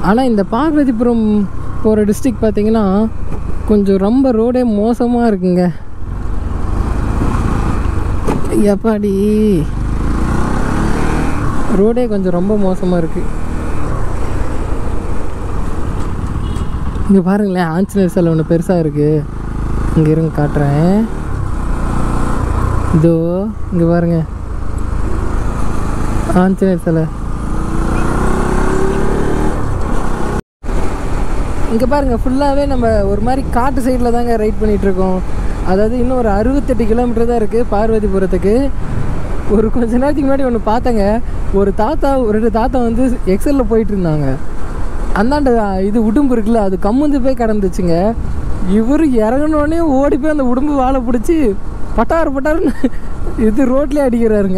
ஆனால் இந்த பார்வதிபுரம் போகிற டிஸ்ட்ரிக்ட் பார்த்தீங்கன்னா கொஞ்சம் ரொம்ப ரோடே மோசமாக இருக்குங்க எப்பாடி ரோடே கொஞ்சம் ரொம்ப மோசமாக இருக்குது இங்கே பாருங்களேன் ஆஞ்சநேயர் சிலை ஒன்று பெருசாக இருக்குது இங்கே இருங்க காட்டுறேன் இதோ இங்கே பாருங்க ஆஞ்சநேயர் சிலை இங்கே பாருங்கள் ஃபுல்லாகவே நம்ம ஒரு மாதிரி காட்டு சைடில் தாங்க ரைட் பண்ணிகிட்ருக்கோம் அதாவது இன்னும் ஒரு அறுபத்தெட்டு கிலோமீட்டர் தான் இருக்குது பார்வதிபுரத்துக்கு ஒரு கொஞ்ச நேரத்துக்கு முன்னாடி ஒன்று பார்த்தேங்க ஒரு தாத்தா ஒரு ரெண்டு தாத்தா வந்து எக்ஸலில் போயிட்டு இருந்தாங்க அந்தாண்ட இது உடும்பு இருக்குல்ல அது கம்முந்து போய் கிடந்துச்சுங்க இவர் இறங்கினோடனே ஓடி போய் அந்த உடும்பு வாழை பிடிச்சி பட்டார் பட்டார்னு இது ரோட்லேயே அடிக்கிறாருங்க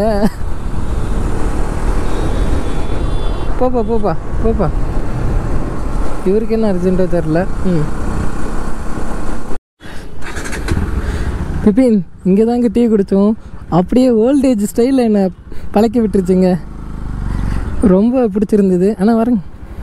போப்பா போப்பா போப்பா இவருக்கு என்ன அர்ஜென்ட்டோ தெரில ம் பிபின் இங்கே தாங்க டீ குடித்தோம் அப்படியே ஓல்டேஜ் ஸ்டைலில் என்னை பழக்கி விட்டுருச்சுங்க ரொம்ப பிடிச்சிருந்தது ஆனால் வரேங்க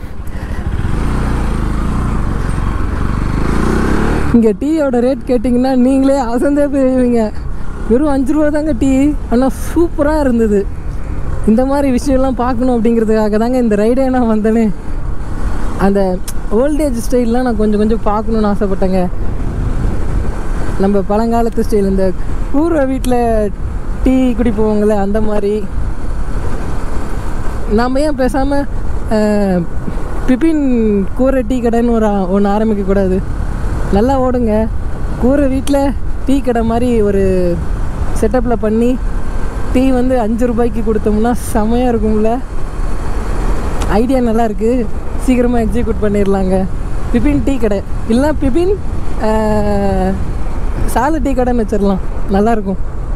இங்கே டீயோட ரேட் கேட்டிங்கன்னா நீங்களே அசந்தே போயிருவீங்க வெறும் அஞ்சு ரூபா தாங்க டீ ஆனால் சூப்பராக இருந்தது இந்த மாதிரி விஷயம்லாம் பார்க்கணும் அப்படிங்கிறதுக்காக தாங்க இந்த ரைடே நான் வந்தேனே அந்த ஓல்டேஜ் ஸ்டைல்லாம் நான் கொஞ்சம் கொஞ்சம் பார்க்கணுன்னு ஆசைப்பட்டேங்க நம்ம பழங்காலத்து ஸ்டைல் இந்த கூரை வீட்டில் டீ குடிப்போங்களே அந்த மாதிரி நாம் ஏன் பேசாமல் பிபின் கூரை டீ கடைன்னு ஒரு ஒன்று ஆரம்பிக்கக்கூடாது நல்லா ஓடுங்க கூரை வீட்டில் டீ கடை மாதிரி ஒரு செட்டப்பில் பண்ணி டீ வந்து அஞ்சு ரூபாய்க்கு கொடுத்தோம்னா செமையாக இருக்கும்ல ஐடியா நல்லா இருக்குது சீக்கிரமாக எக்ஸிக்யூட் பண்ணிடலாங்க பிபின் டீ கடை இல்லைனா பிபின் சாலை டீ கடைன்னு வச்சிடலாம் நல்லாயிருக்கும்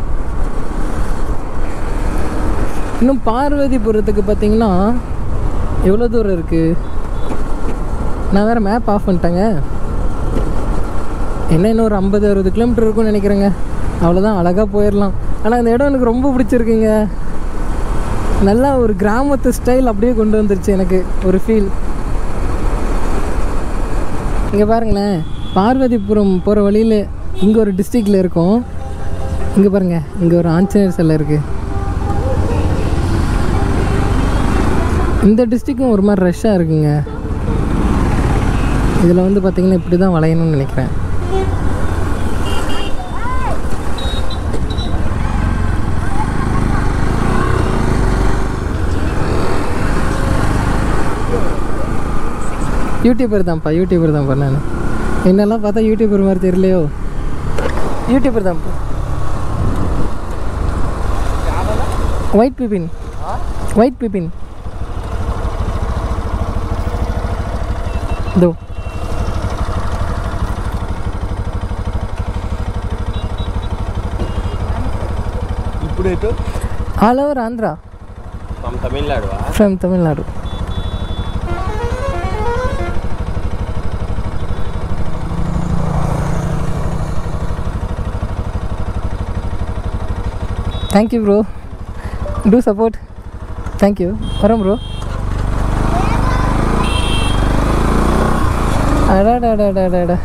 இன்னும் பார்வதிபுரத்துக்கு பார்த்தீங்கன்னா எவ்வளோ தூரம் இருக்குது நான் வேறு மேப் ஆஃப் பண்ணிட்டேங்க என்ன இன்னும் ஒரு ஐம்பது அறுபது கிலோமீட்டர் இருக்கும்னு நினைக்கிறேங்க அவ்வளோதான் அழகாக போயிடலாம் ஆனால் இந்த இடம் எனக்கு ரொம்ப பிடிச்சிருக்குங்க நல்லா ஒரு கிராமத்து ஸ்டைல் அப்படியே கொண்டு வந்துருச்சு எனக்கு ஒரு ஃபீல் இங்கே பாருங்களேன் பார்வதிபுரம் போகிற வழியில் இங்கே ஒரு டிஸ்ட்ரிக்டில் இருக்கோம் இங்கே பாருங்கள் இங்கே ஒரு ஆஞ்சநேயர் சிலை இருக்குது இந்த டிஸ்ட்ரிக்கும் ஒரு மாதிரி ரஷ்ஷாக இருக்குங்க இதில் வந்து பார்த்திங்கன்னா இப்படி தான் வளையணும்னு நினைக்கிறேன் யூடியூபர் தான்ப்பா யூடியூபர் தான்ப்பா நான் என்னெல்லாம் பார்த்தா யூடியூபர் மாதிரி தெரியலையோ யூடியூபர் தான்ப்பா ஒயிட் பிபின் ஒயிட் பிபின் இதோ ఇప్పుడు ఎటు all over Andhra from Tamil Nadu from Tamil Nadu thank you bro do support thank you వరం బ్రో அடாடாடாடாடா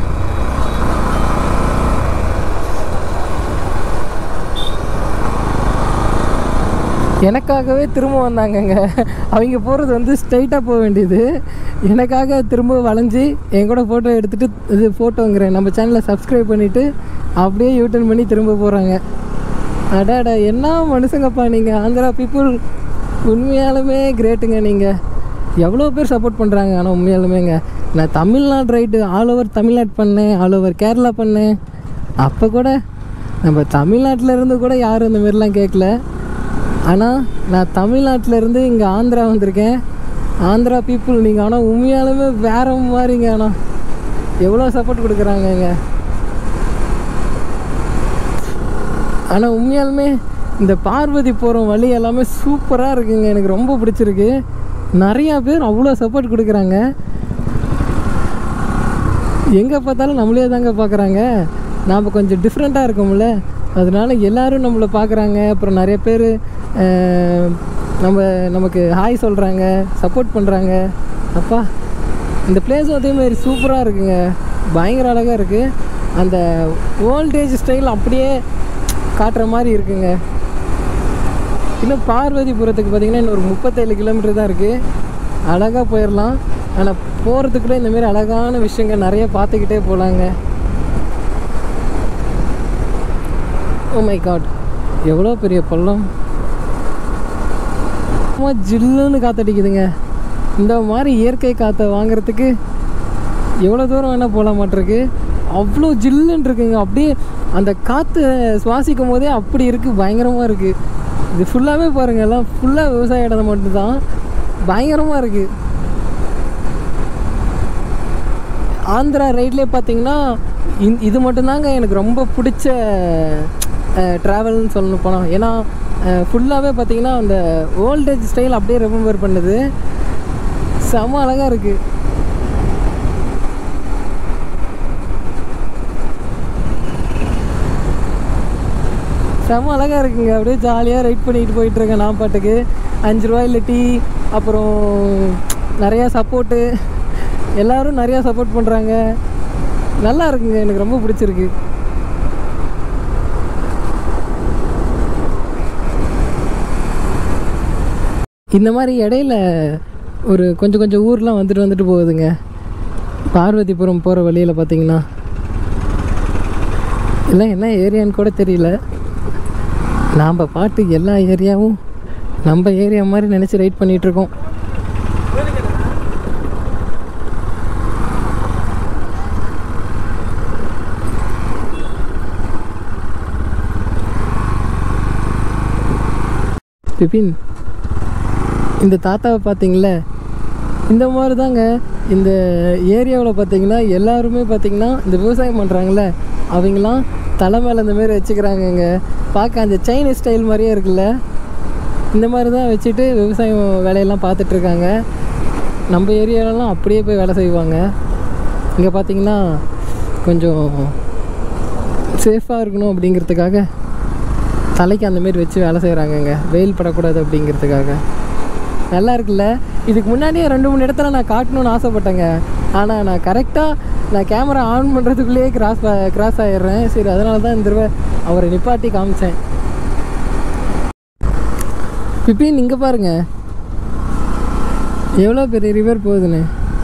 எனக்காகவே திரும்ப வந்தாங்கங்க அவங்க போகிறது வந்து ஸ்ட்ரைட்டாக போக வேண்டியது எனக்காக திரும்ப வளைஞ்சி என் கூட ஃபோட்டோ எடுத்துகிட்டு இது ஃபோட்டோங்கிறேன் நம்ம சேனலை சப்ஸ்கிரைப் பண்ணிவிட்டு அப்படியே யூட்டர்ன் பண்ணி திரும்ப போகிறாங்க அடாடா என்ன மனுஷங்கப்பா நீங்கள் ஆந்திரா பீப்புள் உண்மையாலுமே கிரேட்டுங்க நீங்கள் எவ்வளோ பேர் சப்போர்ட் பண்ணுறாங்க ஆனால் உண்மையாலுமேங்க நான் Tamil Nadu right all over Tamil Nadu பண்ணேன் ஆல் ஓவர் கேரளா பண்ணேன் அப்போ கூட நம்ம தமிழ்நாட்டில் இருந்து கூட யாரும் இந்த மாதிரிலாம் கேட்கல ஆனால் நான் தமிழ்நாட்டில் இருந்து இங்கே ஆந்திரா வந்திருக்கேன் ஆந்திரா பீப்புள் நீங்கள் ஆனால் உண்மையாலுமே வேற மாதிரிங்க ஆனால் எவ்வளோ சப்போர்ட் கொடுக்குறாங்கங்க ஆனால் உண்மையாலுமே இந்த பார்வதி போகிற வழி எல்லாமே சூப்பராக இருக்குங்க எனக்கு ரொம்ப பிடிச்சிருக்கு நிறையா பேர் அவ்வளோ சப்போர்ட் கொடுக்குறாங்க எங்கே பார்த்தாலும் நம்மளே தாங்க பார்க்குறாங்க நாம் கொஞ்சம் டிஃப்ரெண்ட்டாக இருக்கோம்ல அதனால எல்லாரும் நம்மளை பார்க்குறாங்க அப்புறம் நிறைய பேர் நம்ம நமக்கு ஹாய் சொல்கிறாங்க சப்போர்ட் பண்ணுறாங்க அப்பா இந்த பிளேஸும் அதே மாதிரி சூப்பராக இருக்குங்க பயங்கர அழகாக இருக்குது அந்த ஓல்டேஜ் ஸ்டைல் அப்படியே காட்டுற மாதிரி இருக்குங்க இன்னும் பார்வதிபுரத்துக்கு பார்த்தீங்கன்னா இன்னும் ஒரு முப்பத்தேழு கிலோமீட்டர் தான் இருக்குது அழகாக போயிடலாம் ஆனால் போகிறதுக்குள்ளே இந்த மாதிரி அழகான விஷயங்கள் நிறைய பார்த்துக்கிட்டே போகலாங்க ஓ மை காட் எவ்வளோ பெரிய பள்ளம் சும்மா ஜில்லுன்னு காத்தடிக்குதுங்க இந்த மாதிரி இயற்கை காற்றை வாங்குறதுக்கு எவ்வளோ தூரம் வேணால் போகல மாட்டிருக்கு அவ்வளோ ஜில்லுன்னு இருக்குங்க அப்படியே அந்த காற்று சுவாசிக்கும் போதே அப்படி இருக்குது பயங்கரமாக இருக்குது இது ஃபுல்லாகவே பாருங்க எல்லாம் ஃபுல்லாக விவசாய இடம் மட்டும்தான் பயங்கரமாக இருக்குது ஆந்திரா ரைட்லேயே பார்த்தீங்கன்னா இந் இது மட்டும்தாங்க எனக்கு ரொம்ப பிடிச்ச ட்ராவல்னு சொல்லணும் போனால் ஏன்னா ஃபுல்லாகவே பார்த்தீங்கன்னா அந்த ஓல்டேஜ் ஸ்டைல் அப்படியே ரெமெம்பர் பண்ணுது செம அழகாக இருக்குது செம அழகாக இருக்குங்க அப்படியே ஜாலியாக ரைட் பண்ணிட்டு போயிட்டுருக்கேன் நான் பாட்டுக்கு அஞ்சு ரூபாயில் டீ அப்புறம் நிறையா சப்போர்ட்டு எல்லாரும் நிறையா சப்போர்ட் பண்ணுறாங்க நல்லா இருக்குங்க எனக்கு ரொம்ப பிடிச்சிருக்கு இந்த மாதிரி இடையில ஒரு கொஞ்சம் கொஞ்சம் ஊர்லாம் வந்துட்டு வந்துட்டு போகுதுங்க பார்வதிபுரம் போகிற வழியில் பார்த்தீங்கன்னா எல்லாம் என்ன ஏரியான்னு கூட தெரியல நாம் பாட்டு எல்லா ஏரியாவும் நம்ம ஏரியா மாதிரி நினச்சி ரைட் பண்ணிகிட்ருக்கோம் பிபின் இந்த தாத்தாவை பார்த்தீங்களே இந்த மாதிரி தாங்க இந்த ஏரியாவில் பார்த்தீங்கன்னா எல்லாருமே பார்த்தீங்கன்னா இந்த விவசாயம் பண்ணுறாங்களே அவங்களாம் தலை மேலே இந்த மாதிரி வச்சுக்கிறாங்கங்க பார்க்க அந்த சைனீஸ் ஸ்டைல் மாதிரியே இருக்குல்ல இந்த மாதிரி தான் வச்சுட்டு விவசாயம் வேலையெல்லாம் பார்த்துட்ருக்காங்க நம்ம ஏரியாலலாம் அப்படியே போய் வேலை செய்வாங்க இங்கே பார்த்தீங்கன்னா கொஞ்சம் சேஃபாக இருக்கணும் அப்படிங்கிறதுக்காக தலைக்கு அந்த மாரி வச்சு வேலை செய்கிறாங்கங்க வெயில் படக்கூடாது அப்படிங்கிறதுக்காக நல்லா இருக்குல்ல இதுக்கு முன்னாடியே ரெண்டு மூணு இடத்துல நான் காட்டணும்னு ஆசைப்பட்டேங்க ஆனால் நான் கரெக்டாக நான் கேமரா ஆன் பண்ணுறதுக்குள்ளேயே கிராஸ் கிராஸ் ஆகிடுறேன் சரி அதனால தான் இந்த தடவை அவரை நிப்பாட்டி காமிச்சேன் பிபின் இங்கே பாருங்க எவ்வளோ பெரிய ரிவர் போகுதுன்னு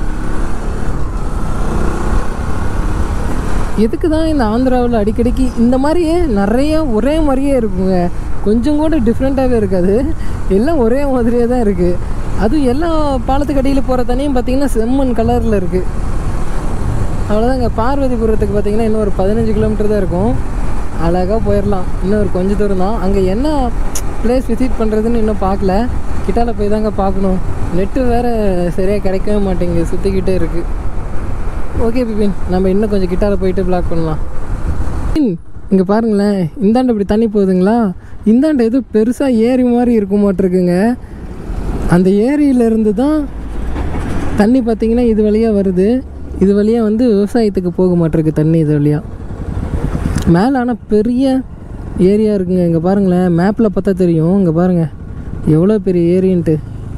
எதுக்கு தான் இந்த ஆந்திராவில் அடிக்கடிக்கு இந்த மாதிரியே நிறைய ஒரே மாதிரியே இருக்குங்க கொஞ்சம் கூட டிஃப்ரெண்ட்டாகவே இருக்காது எல்லாம் ஒரே மாதிரியே தான் இருக்குது அதுவும் எல்லா பாலத்துக்கு அடியில் போகிற தண்ணியும் பார்த்தீங்கன்னா செம்மண் கலரில் இருக்குது அவ்வளோதாங்க பார்வதிபுரத்துக்கு பார்த்தீங்கன்னா இன்னும் ஒரு பதினஞ்சு கிலோமீட்டர் தான் இருக்கும் அழகாக போயிடலாம் இன்னும் ஒரு கொஞ்சம் தூரம் தான் அங்கே என்ன பிளேஸ் விசிட் பண்ணுறதுன்னு இன்னும் பார்க்கல கிட்டால போய் தாங்க பார்க்கணும் நெட்டு வேறு சரியாக கிடைக்கவே மாட்டேங்குது சுற்றிக்கிட்டே இருக்குது ஓகே பிபின் நம்ம இன்னும் கொஞ்சம் கிட்டால போயிட்டு பிளாக் பண்ணலாம் இங்கே பாருங்களேன் இந்தாண்ட இப்படி தண்ணி போகுதுங்களா இந்தாண்ட ஏதோ பெருசாக ஏரி மாதிரி இருக்கும் மாட்டிருக்குங்க அந்த ஏரியிலேருந்து தான் தண்ணி பார்த்தீங்கன்னா இது வழியாக வருது இது வழியாக வந்து விவசாயத்துக்கு போக மாட்டிருக்கு தண்ணி இது வழியாக மேலே ஆனால் பெரிய ஏரியா இருக்குங்க இங்கே பாருங்களேன் மேப்பில் பார்த்தா தெரியும் இங்கே பாருங்கள் எவ்வளோ பெரிய ஏரின்ட்டு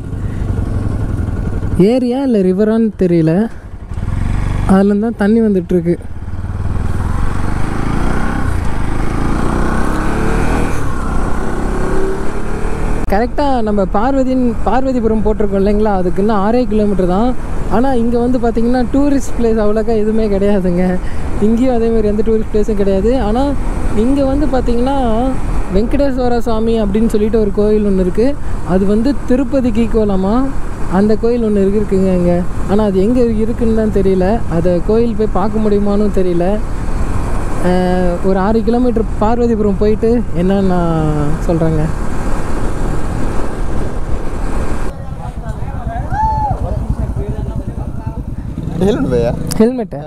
ஏரியா இல்லை ரிவரான்னு தெரியல அதுலேருந்து தான் தண்ணி வந்துட்டுருக்கு கரெக்டாக நம்ம பார்வதின் பார்வதிபுரம் போட்டிருக்கோம் இல்லைங்களா அதுக்கு இன்னும் ஆறே கிலோமீட்டர் தான் ஆனால் இங்கே வந்து பார்த்திங்கன்னா டூரிஸ்ட் பிளேஸ் அவ்வளோக்கா எதுவுமே கிடையாதுங்க இங்கேயும் அதேமாதிரி எந்த டூரிஸ்ட் பிளேஸும் கிடையாது ஆனால் இங்கே வந்து பார்த்திங்கன்னா வெங்கடேஸ்வர சுவாமி அப்படின்னு சொல்லிட்டு ஒரு கோயில் ஒன்று இருக்குது அது வந்து திருப்பதிக்கு ஈக்குவலாமா அந்த கோயில் ஒன்று இருக்குங்க இங்கே ஆனால் அது எங்கே இருக்குன்னு தான் தெரியல அதை கோயில் போய் பார்க்க முடியுமான்னு தெரியல அஹ், ஒரு ஆறு கிலோமீட்டர் பார்வதிபுரம் போயிட்டு என்னன்னு நான் சொல்கிறேங்க हेलमेट भैया ஹெல்மெட்டை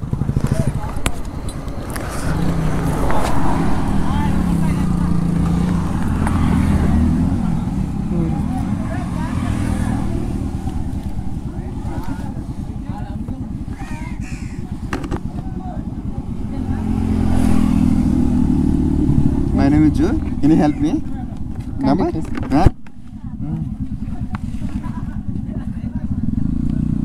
My name is Joe. Can you help me? Number? Huh?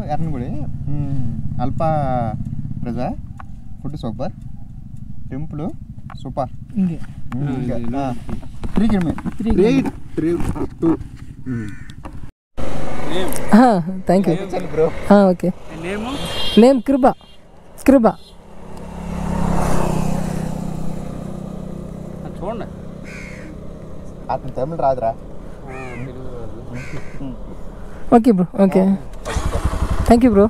Erranagudi అల్పా ప్రజ ఫుడ్ సూపర్ టెంపుల్ సూపర్ இங்கே three kilometre Three three three two ஆ தேங்க்யூ బ్రో ஆ ஓகே நேம் கிருபா கிருபா చూడండి అతను తమిళ రాదురా okay bro okay thank you bro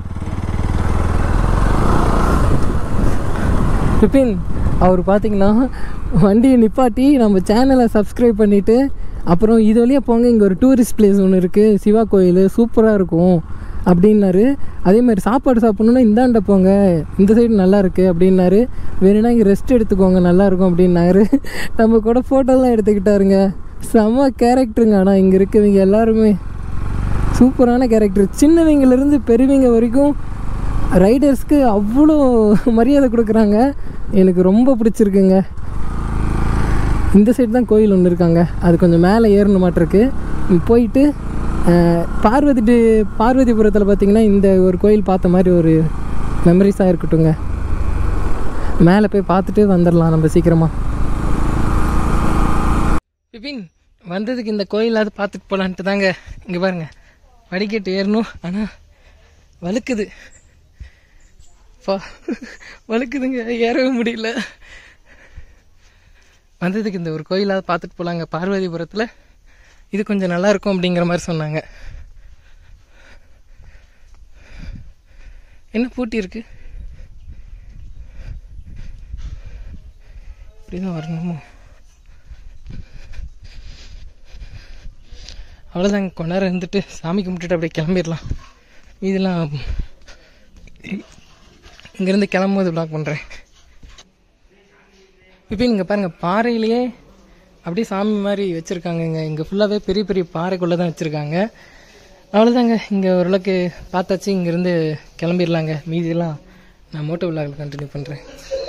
Bipin அவர் பார்த்தீங்கன்னா வண்டியை நிப்பாட்டி நம்ம சேனலை சப்ஸ்கிரைப் பண்ணிவிட்டு அப்புறம் இது வழியாக போங்க இங்கே ஒரு டூரிஸ்ட் பிளேஸ் ஒன்று இருக்குது சிவா கோயில் சூப்பராக இருக்கும் அப்படின்னாரு அதே மாதிரி சாப்பாடு சாப்பிட்ணுன்னா இந்தாண்ட போங்க இந்த சைடு நல்லா இருக்குது அப்படின்னாரு வேணும்னா இங்கே ரெஸ்ட் எடுத்துக்கோங்க நல்லா இருக்கும் அப்படின்னாரு நம்ம கூட ஃபோட்டோலாம் எடுத்துக்கிட்டாருங்க செம்ம கேரக்டருங்க ஆனால் இங்கே இருக்கவங்க எல்லாருமே சூப்பரான கேரக்டர் சின்னவங்கலேருந்து பெரியவங்க வரைக்கும் ரைடர்ஸ்க்கு அவ்வளோ மரியாதை கொடுக்குறாங்க எனக்கு ரொம்ப பிடிச்சிருக்குங்க இந்த சைடு தான் கோயில் ஒன்று இருக்காங்க அது கொஞ்சம் மேலே ஏறணும் மாட்டிருக்கு போயிட்டு அஹ், பார்வதி டி- பார்வதிபுரத்தில் பார்த்தீங்கன்னா இந்த ஒரு கோயில் பார்த்த மாதிரி ஒரு மெமரிஸாக இருக்கட்டுங்க மேலே போய் பார்த்துட்டு வந்துடலாம் நம்ம சீக்கிரமாக பிபின் வந்ததுக்கு இந்த கோயிலாவது பார்த்துட்டு போகலான்ட்டு தாங்க இங்கே பாருங்க படிக்கட்டு ஏறணும் ஆனால் வழுக்குது பா வழுக்குதுங்க ஏறவே முடியல வந்ததுக்கு இந்த ஒரு கோயிலாவது பார்த்துட்டு போகலாங்க பார்வதிபுரத்தில் இது கொஞ்சம் நல்லா இருக்கும் அப்படிங்கிற மாதிரி சொன்னாங்க என்ன பூட்டி இருக்கு இப்படிதான் வரணுமோ அவ்வளோதாங்க கொஞ்ச நேரம் இருந்துட்டு சாமி கும்பிட்டுட்டு அப்படியே கிளம்பிடலாம் இதெல்லாம் இங்கேருந்து கிளம்பும்போது பிளாக் பண்ணுறேன் இப்போ இங்கே பாருங்கள் பாறையிலேயே அப்படியே சாமி மாதிரி வச்சுருக்காங்க இங்கே இங்கே ஃபுல்லாகவே பெரிய பெரிய பாறைக்குள்ளே தான் வச்சுருக்காங்க அவ்வளோதாங்க இங்கே ஓரளவுக்கு பார்த்தாச்சு இங்கேருந்து கிளம்பிடலாங்க மீதியெல்லாம் நான் மோட்டோ விழாவில் கண்டினியூ பண்ணுறேன்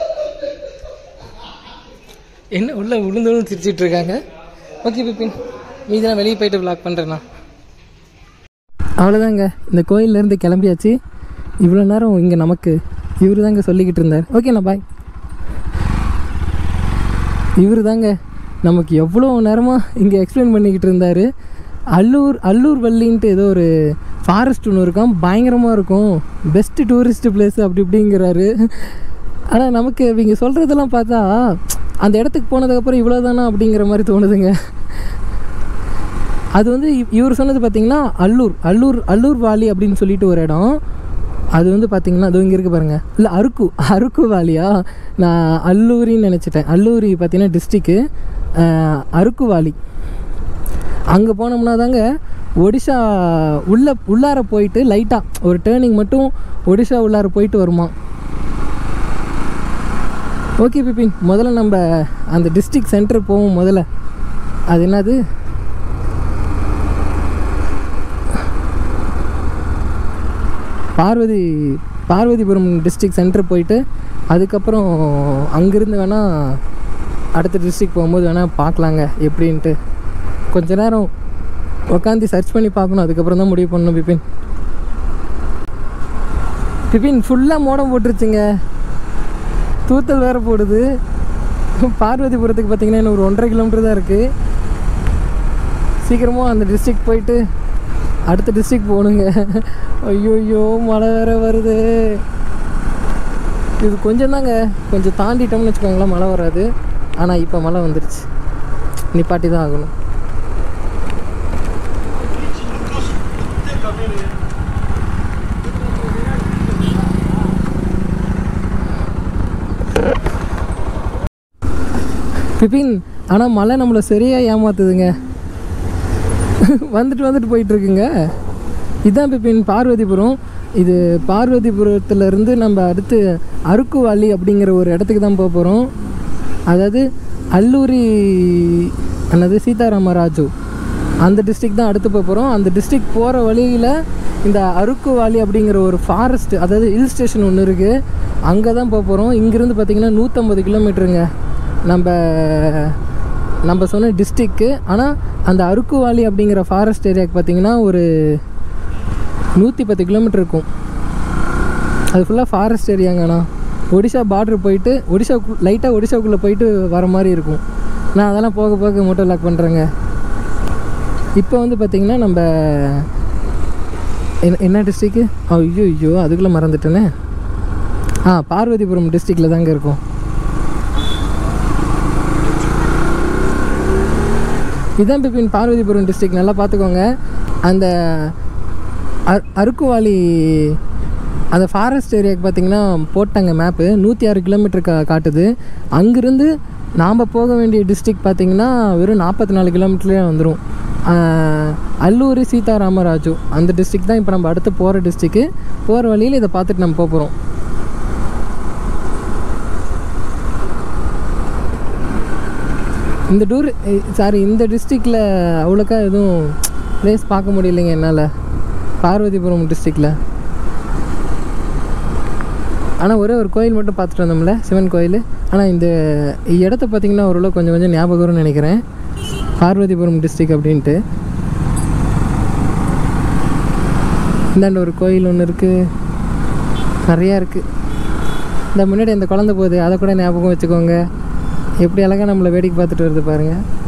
என்ன உள்ள விழுந்து விழுந்து சிரிச்சிட்டு இருக்காங்க ஓகே பிபின் மீதெல்லாம் வெளியே போயிட்டு விளாக் பண்ணுறேண்ணா அவ்வளோதாங்க இந்த கோயிலேருந்து கிளம்பியாச்சு இவ்வளோ நேரம் இங்கே நமக்கு இவர் தாங்க சொல்லிக்கிட்டு இருந்தார் ஓகேண்ணா பாய் இவர் தாங்க நமக்கு எவ்வளோ நேரமாக இங்கே எக்ஸ்பிளைன் பண்ணிக்கிட்டு இருந்தார் அல்லூர் அல்லூர் வள்ளின்ட்டு ஏதோ ஒரு ஃபாரஸ்ட் ஒன்று இருக்கான் பயங்கரமாக இருக்கும் பெஸ்ட்டு டூரிஸ்ட் பிளேஸ் அப்படி இப்படிங்கிறாரு ஆனால் நமக்கு இவங்க சொல்கிறதெல்லாம் பார்த்தா அந்த இடத்துக்கு போனதுக்கப்புறம் இவ்வளோ தானா அப்படிங்கிற மாதிரி தோணுதுங்க அது வந்து இவ்- இவர் சொன்னது பார்த்தீங்கன்னா அல்லூர் அல்லூர் அல்லூர் வாலி அப்படின்னு சொல்லிட்டு ஒரு இடம் அது வந்து பார்த்தீங்கன்னா அது இங்கே இருக்குது பாருங்கள் இல்லை அருக்கு அருக்கு வாலியா நான் அல்லூரின்னு நினச்சிட்டேன் அல்லூரி பார்த்தீங்கன்னா டிஸ்ட்ரிக்கு அருக்கு வாலி அங்கே போனோம்னா தாங்க ஒடிஷா உள்ள உள்ளார போயிட்டு லைட்டாக ஒரு டேர்னிங் மட்டும் ஒடிஷா உள்ளார போயிட்டு வருமா ஓகே பிபின் முதல்ல நம்ம அந்த டிஸ்ட்ரிக்ட் சென்டர் போவோம் முதல்ல அது என்னது பார்வதி பார்வதிபுரம் டிஸ்ட்ரிக்ட் சென்டர் போயிட்டு அதுக்கப்புறம் அங்கேருந்து வேணால் அடுத்த டிஸ்ட்ரிக்ட் போகும்போது வேணால் பார்க்கலாங்க எப்படின்ட்டு கொஞ்ச நேரம் உட்காந்து சர்ச் பண்ணி பார்க்கணும் அதுக்கப்புறம் தான் முடிவு பண்ணணும் பிபின் பிபின் ஃபுல்லாக மோடம் போட்டுருச்சுங்க தூத்தல் வேறு போடுது பார்வதிபுரத்துக்கு பார்த்தீங்கன்னா இன்னும் ஒரு ஒன்றரை கிலோமீட்டர் தான் இருக்குது சீக்கிரமாக அந்த டிஸ்ட்ரிக்ட் போயிட்டு அடுத்த டிஸ்ட்ரிக்ட் போகணுங்க ஐயோயோ மழை வேற வருது இது கொஞ்சம் தாங்க கொஞ்சம் தாண்டிட்டோம்னு வச்சுக்கோங்களேன் மழை வராது ஆனால் இப்போ மழை வந்துருச்சு நிப்பாட்டி தான் ஆகணும் பிபின் ஆனால் மழை நம்மளை சரியாக ஏமாத்துதுங்க வந்துட்டு வந்துட்டு போயிட்டு இருக்குங்க இதுதான் பிபின் பார்வதிபுரம் இது பார்வதிபுரத்துல இருந்து நம்ம அடுத்து அருக்குவாலி அப்படிங்கிற ஒரு இடத்துக்கு தான் போக போகிறோம் அதாவது அல்லூரி என்னது சீதாராமராஜு அந்த டிஸ்ட்ரிக்ட் தான் அடுத்து போக போகிறோம் அந்த டிஸ்ட்ரிக்ட் போகிற வழியில் இந்த அருக்குவாலி அப்படிங்கிற ஒரு ஃபாரஸ்ட் அதாவது ஹில் ஸ்டேஷன் ஒன்று இருக்குது அங்கே தான் போக போகிறோம் இங்கேருந்து பார்த்தீங்கன்னா நூற்றம்பது கிலோமீட்டருங்க நம்ம நம்ம சொன்ன டிஸ்ட்ரிக்கு ஆனால் அந்த அருக்குவாலி அப்படிங்கிற ஃபாரஸ்ட் ஏரியாவுக்கு பார்த்தீங்கன்னா ஒரு நூற்றி பத்து கிலோமீட்டர் இருக்கும் அது ஃபுல்லாக ஃபாரஸ்ட் ஏரியாங்கண்ணா ஒடிஷா பார்டர் போயிட்டு ஒடிஷா லைட்டாக ஒடிஷாக்குள்ளே போயிட்டு வர மாதிரி இருக்கும் நான் அதெல்லாம் போக போக மோட்டோ லாக் பண்ணுறேங்க இப்போ வந்து பார்த்திங்கன்னா நம்ம என்ன என்ன டிஸ்ட்ரிக்கு ஐயோ ஐயோ அதுக்குள்ளே மறந்துட்டேனே ஆ பார்வதிபுரம் டிஸ்ட்ரிக்டில் தாங்க இருக்கும் இதான் பிபின் பார்வதிபுரம் டிஸ்ட்ரிக்ட் நல்லா பார்த்துக்கோங்க அந்த அர் அருக்குவாலி அந்த ஃபாரஸ்ட் ஏரியாவுக்கு பார்த்தீங்கன்னா போட்டாங்க மேப்பு நூற்றி ஆறு கிலோமீட்டர் கா காட்டுது அங்கேருந்து நாம் போக வேண்டிய டிஸ்ட்ரிக் பார்த்தீங்கன்னா வெறும் நாற்பத்தி நாலு கிலோமீட்டர்லேயே வந்துடும் அல்லூரி சீதாராமராஜு அந்த டிஸ்ட்ரிக் தான் இப்போ நம்ம அடுத்து போகிற டிஸ்ட்ரிக்கு போகிற வழியில் இதை பார்த்துட்டு நம்ம போக போகிறோம் இந்த டூர் சாரி இந்த டிஸ்ட்ரிக்டில் அவ்வளோக்கா எதுவும் ப்ளேஸ் பார்க்க முடியலைங்க என்னால் பார்வதிபுரம் டிஸ்ட்ரிக்டில் ஆனால் ஒரே ஒரு கோயில் மட்டும் பார்த்துட்டு வந்தோம்ல சிவன் கோயில் ஆனால் இந்த இடத்த பார்த்திங்கன்னா ஓரளவு கொஞ்சம் கொஞ்சம் ஞாபகம் வரும்னு நினைக்கிறேன் பார்வதிபுரம் டிஸ்ட்ரிக் அப்படின்ட்டு இந்தாண்ட ஒரு கோயில் ஒன்று இருக்குது நிறையா இருக்குது இந்த முன்னாடி அந்த குழந்தை போகுது அதை கூட ஞாபகம் வச்சுக்கோங்க எப்படி அழகாக நம்மளை வேடிக்கை பார்த்துட்டு வருது பாருங்கள்